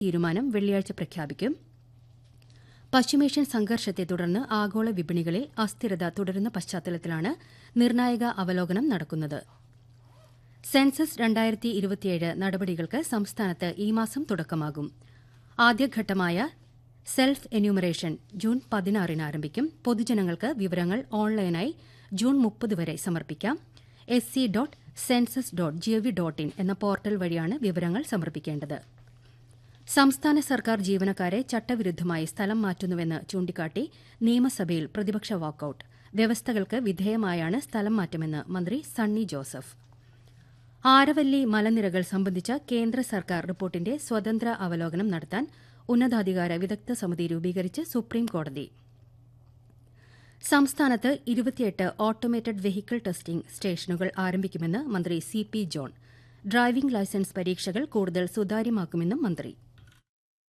തീരുമാനം വെള്ളിയാഴ്ച പ്രഖ്യാപിക്കും പശ്ചിമേഷ്യൻ സംഘർഷത്തെ തുടർന്ന് ആഗോള വിപണികളിൽ അസ്ഥിരത തുടരുന്ന പശ്ചാത്തലത്തിലാണ് നിർണായക അവലോകനം നടക്കുന്നത് സെൻസസ് രണ്ടായിരത്തി ഇരുപത്തിയേഴ് നടപടികൾക്ക് സംസ്ഥാനത്ത് ഈ മാസം തുടക്കമാകും ആദ്യഘട്ടമായ സെൽഫ് എന്യൂമറേഷൻ ജൂൺ പതിനാറിന് ആരംഭിക്കും പൊതുജനങ്ങൾക്ക് വിവരങ്ങൾ ഓൺലൈനായി ജൂൺ മുപ്പത് വരെ സമർപ്പിക്കാം S C dot census dot G O V dot in എന്ന പോർട്ടൽ വഴിയാണ് വിവരങ്ങൾ സമർപ്പിക്കേണ്ടത് സംസ്ഥാന സർക്കാർ ജീവനക്കാരെ ചട്ടവിരുദ്ധമായി സ്ഥലം മാറ്റുന്നുവെന്ന് ചൂണ്ടിക്കാട്ടി നിയമസഭയിൽ പ്രതിപക്ഷ വാക്കൌട്ട് വ്യവസ്ഥകൾക്ക് വിധേയമായാണ് സ്ഥലം മാറ്റമെന്ന് മന്ത്രി സണ്ണി ജോസഫ് ആരവല്ലി മലനിരകൾ സംബന്ധിച്ച കേന്ദ്ര സർക്കാർ റിപ്പോർട്ടിന്റെ സ്വതന്ത്ര അവലോകനം നടത്താൻ ഉന്നതാധികാര വിദഗ്ധ സമിതി രൂപീകരിച്ച് സുപ്രീം കോടതി സംസ്ഥാനത്ത് ഇരുപത്തിയെട്ട് ഓട്ടോമേറ്റഡ് വെഹിക്കിൾ ടെസ്റ്റിംഗ് സ്റ്റേഷനുകൾ ആരംഭിക്കുമെന്ന് മന്ത്രി C P John driving licence പരീക്ഷകൾ കൂടുതൽ സുതാര്യമാക്കുമെന്നും മന്ത്രി